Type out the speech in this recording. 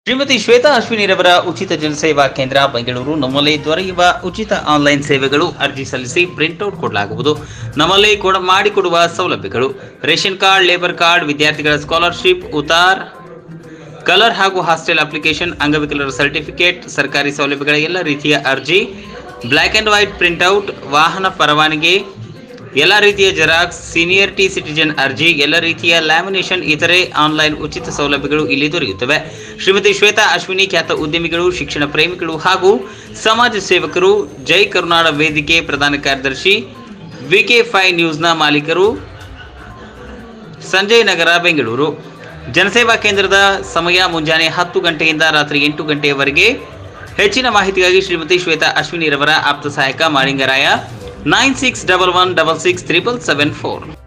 ಶ್ರೀಮತಿ ಶ್ವೇತಾ ಅಶ್ವಿನಿರವರ ಉಚಿತ ಜನಸೇವಾ ಕೇಂದ್ರ ಬೆಂಗಳೂರು ನಮ್ಮಲ್ಲಿ ದೊರೆಯುವ ಉಚಿತ ಆನ್ಲೈನ್ ಸೇವೆಗಳು ಅರ್ಜಿ ಸಲ್ಲಿಸಿ ಪ್ರಿಂಟ್ಔಟ್ ಕೊಡಲಾಗುವುದು ನಮ್ಮಲ್ಲಿ ಕೊಡ ಮಾಡಿಕೊಡುವ ಸೌಲಭ್ಯಗಳು ರೇಷನ್ ಕಾರ್ಡ್ ಲೇಬರ್ ಕಾರ್ಡ್ ವಿದ್ಯಾರ್ಥಿಗಳ ಸ್ಕಾಲರ್ಶಿಪ್ ಉತಾರ್ ಕಲರ್ ಹಾಗೂ ಹಾಸ್ಟೆಲ್ ಅಪ್ಲಿಕೇಶನ್ ಅಂಗವಿಕಲರ ಸರ್ಟಿಫಿಕೇಟ್ ಸರ್ಕಾರಿ ಸೌಲಭ್ಯಗಳ ಎಲ್ಲ ರೀತಿಯ ಅರ್ಜಿ ಬ್ಲ್ಯಾಕ್ ಆ್ಯಂಡ್ ವೈಟ್ ಪ್ರಿಂಟ್ಔಟ್ ವಾಹನ ಪರವಾನಗಿ ಎಲ್ಲ ರೀತಿಯ ಜೆರಾಕ್ಸ್ ಸೀನಿಯರಿಟಿ ಸಿಟಿಜನ್ ಅರ್ಜಿ ಎಲ್ಲ ರೀತಿಯ ಲ್ಯಾಮಿನೇಷನ್ ಇತರೆ ಆನ್ಲೈನ್ ಉಚಿತ ಸೌಲಭ್ಯಗಳು ಇಲ್ಲಿ ದೊರೆಯುತ್ತವೆ ಶ್ರೀಮತಿ ಶ್ವೇತಾ ಅಶ್ವಿನಿ ಖ್ಯಾತ ಉದ್ಯಮಿಗಳು ಶಿಕ್ಷಣ ಪ್ರೇಮಿಗಳು ಹಾಗೂ ಸಮಾಜ ಸೇವಕರು ಜೈ ಕರುನಾಡ ವೇದಿಕೆ ಪ್ರಧಾನ ಕಾರ್ಯದರ್ಶಿ ವಿಕೆ ಫೈ ನ್ಯೂಸ್ನ ಮಾಲೀಕರು ಸಂಜಯ್ ನಗರ ಬೆಂಗಳೂರು ಜನಸೇವಾ ಕೇಂದ್ರದ ಸಮಯ ಮುಂಜಾನೆ ಹತ್ತು ಗಂಟೆಯಿಂದ ರಾತ್ರಿ ಎಂಟು ಗಂಟೆಯವರೆಗೆ ಹೆಚ್ಚಿನ ಮಾಹಿತಿಗಾಗಿ ಶ್ರೀಮತಿ ಶ್ವೇತಾ ಅಶ್ವಿನಿರವರ ಆಪ್ತ ಸಹಾಯಕ Malingaraya nine six double one double six triple seven four